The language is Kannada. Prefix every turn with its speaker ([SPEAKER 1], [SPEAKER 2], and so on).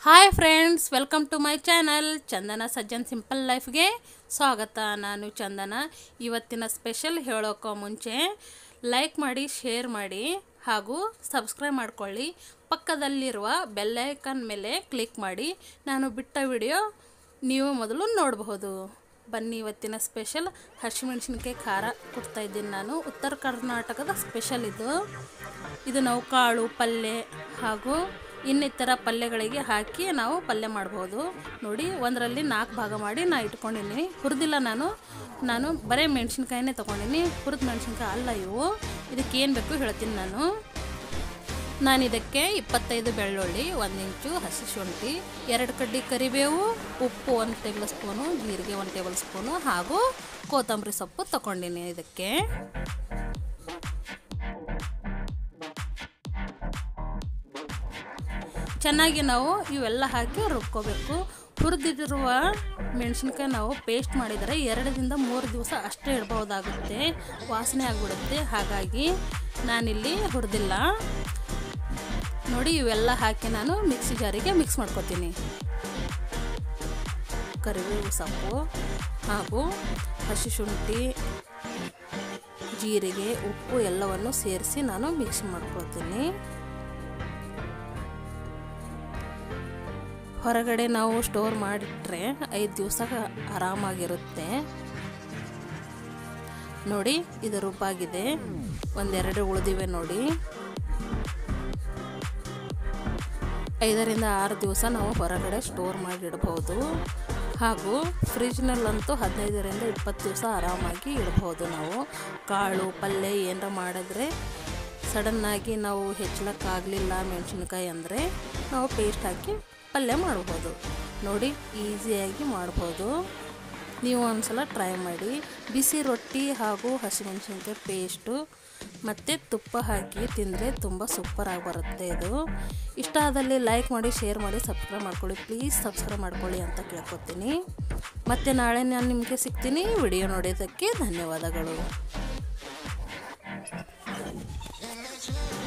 [SPEAKER 1] hi friends welcome to my channel Chandana Sajjan simple ಲೈಫ್ಗೆ ಸ್ವಾಗತ ನಾನು ಚಂದನ ಇವತ್ತಿನ ಸ್ಪೆಷಲ್ ಹೇಳೋಕ್ಕೋ ಮುಂಚೆ ಲೈಕ್ ಮಾಡಿ ಶೇರ್ ಮಾಡಿ ಹಾಗೂ ಸಬ್ಸ್ಕ್ರೈಬ್ ಮಾಡ್ಕೊಳ್ಳಿ ಪಕ್ಕದಲ್ಲಿರುವ ಬೆಲ್ಲೈಕನ್ ಮೇಲೆ ಕ್ಲಿಕ್ ಮಾಡಿ ನಾನು ಬಿಟ್ಟ ವಿಡಿಯೋ ನೀವು ಮೊದಲು ನೋಡಬಹುದು ಬನ್ನಿ ಇವತ್ತಿನ ಸ್ಪೆಷಲ್ ಹಸಿಮೆಣಸಿನ್ಕಾಯಿ ಖಾರ ಕೊಡ್ತಾ ಇದ್ದೀನಿ ನಾನು ಉತ್ತರ ಕರ್ನಾಟಕದ ಸ್ಪೆಷಲ್ ಇದು ಇದು ನಾವು ಕಾಳು ಪಲ್ಯ ಹಾಗೂ ಇನ್ನಿತರ ಪಲ್ಯಗಳಿಗೆ ಹಾಕಿ ನಾವು ಪಲ್ಯ ಮಾಡ್ಬೋದು ನೋಡಿ ಒಂದರಲ್ಲಿ ನಾಲ್ಕು ಭಾಗ ಮಾಡಿ ನಾ ಇಟ್ಕೊಂಡಿನಿ ಹುರಿದಿಲ್ಲ ನಾನು ನಾನು ಬರೀ ಮೆಣಸಿನ್ಕಾಯಿನೇ ತೊಗೊಂಡಿನಿ ಹುರಿದ ಮೆಣಸಿನ್ಕಾಯಿ ಅಲ್ಲ ಇವು ಇದಕ್ಕೆ ಏನು ಬೇಕು ಹೇಳ್ತೀನಿ ನಾನು ನಾನು ಇದಕ್ಕೆ ಇಪ್ಪತ್ತೈದು ಬೆಳ್ಳುಳ್ಳಿ ಒಂದು ಇಂಚು ಹಸಿ ಶುಂಠಿ ಎರಡು ಕಡ್ಡಿ ಕರಿಬೇವು ಉಪ್ಪು ಒಂದು ಟೇಬಲ್ ಸ್ಪೂನು ಜೀರಿಗೆ ಒಂದು ಟೇಬಲ್ ಸ್ಪೂನು ಹಾಗೂ ಕೊತ್ತಂಬರಿ ಸೊಪ್ಪು ತಗೊಂಡಿನಿ ಇದಕ್ಕೆ ಚೆನ್ನಾಗಿ ನಾವು ಇವೆಲ್ಲ ಹಾಕಿ ರುಬ್ಕೋಬೇಕು ಹುರಿದಿರುವ ಮೆಣಸಿನ್ಕಾಯಿ ನಾವು ಪೇಸ್ಟ್ ಮಾಡಿದರೆ ಎರಡರಿಂದ ಮೂರು ದಿವಸ ಅಷ್ಟೇ ಇಡ್ಬೋದಾಗುತ್ತೆ ವಾಸನೆ ಆಗಿಬಿಡುತ್ತೆ ಹಾಗಾಗಿ ನಾನಿಲ್ಲಿ ಹುರಿದಿಲ್ಲ ನೋಡಿ ಇವೆಲ್ಲ ಹಾಕಿ ನಾನು ಮಿಕ್ಸಿ ಜಾರಿಗೆ ಮಿಕ್ಸ್ ಮಾಡ್ಕೊತೀನಿ ಕರಿಬೇವು ಸೊಪ್ಪು ಹಾಗೂ ಹಸಿ ಶುಂಠಿ ಜೀರಿಗೆ ಉಪ್ಪು ಎಲ್ಲವನ್ನು ಸೇರಿಸಿ ನಾನು ಮಿಕ್ಸ್ ಮಾಡ್ಕೊಳ್ತೀನಿ ಹೊರಗಡೆ ನಾವು ಸ್ಟೋರ್ ಮಾಡಿಟ್ರೆ ಐದು ದಿವಸ ಆರಾಮಾಗಿರುತ್ತೆ ನೋಡಿ ಇದು ರುಬ್ಬಾಗಿದೆ ಒಂದೆರಡು ಉಳಿದಿವೆ ನೋಡಿ ಐದರಿಂದ ಆರು ದಿವಸ ನಾವು ಹೊರಗಡೆ ಸ್ಟೋರ್ ಮಾಡಿಡ್ಬೋದು ಹಾಗೂ ಫ್ರಿಜ್ನಲ್ಲಂತೂ ಹದಿನೈದರಿಂದ ಇಪ್ಪತ್ತು ದಿವಸ ಆರಾಮಾಗಿ ಇಡ್ಬೋದು ನಾವು ಕಾಳು ಪಲ್ಯ ಏನಾರ ಮಾಡಿದ್ರೆ ಸಡನ್ನಾಗಿ ನಾವು ಹೆಚ್ಚಲಕ್ಕಾಗಲಿಲ್ಲ ಮೆಣಸಿನ್ಕಾಯಿ ಅಂದರೆ ನಾವು ಪೇಸ್ಟ್ ಹಾಕಿ ಪಲ್ಯ ಮಾಡ್ಬೋದು ನೋಡಿ ಈಸಿಯಾಗಿ ಮಾಡ್ಬೋದು ನೀವು ಒಂದ್ಸಲ ಟ್ರೈ ಮಾಡಿ ಬಿಸಿ ರೊಟ್ಟಿ ಹಾಗೂ ಹಸಿಮೆಣಸಿನ್ಕಾಯಿ ಪೇಸ್ಟು ಮತ್ತು ತುಪ್ಪ ಹಾಕಿ ತಿಂದರೆ ತುಂಬ ಸೂಪರಾಗಿ ಬರುತ್ತೆ ಇದು ಇಷ್ಟ ಆದಲ್ಲಿ ಲೈಕ್ ಮಾಡಿ ಶೇರ್ ಮಾಡಿ ಸಬ್ಸ್ಕ್ರೈಬ್ ಮಾಡ್ಕೊಳ್ಳಿ ಪ್ಲೀಸ್ ಸಬ್ಸ್ಕ್ರೈಬ್ ಮಾಡ್ಕೊಳ್ಳಿ ಅಂತ ಕೇಳ್ಕೊತೀನಿ ಮತ್ತು ನಾಳೆ ನಾನು ನಿಮಗೆ ಸಿಗ್ತೀನಿ ವಿಡಿಯೋ ನೋಡೋದಕ್ಕೆ ಧನ್ಯವಾದಗಳು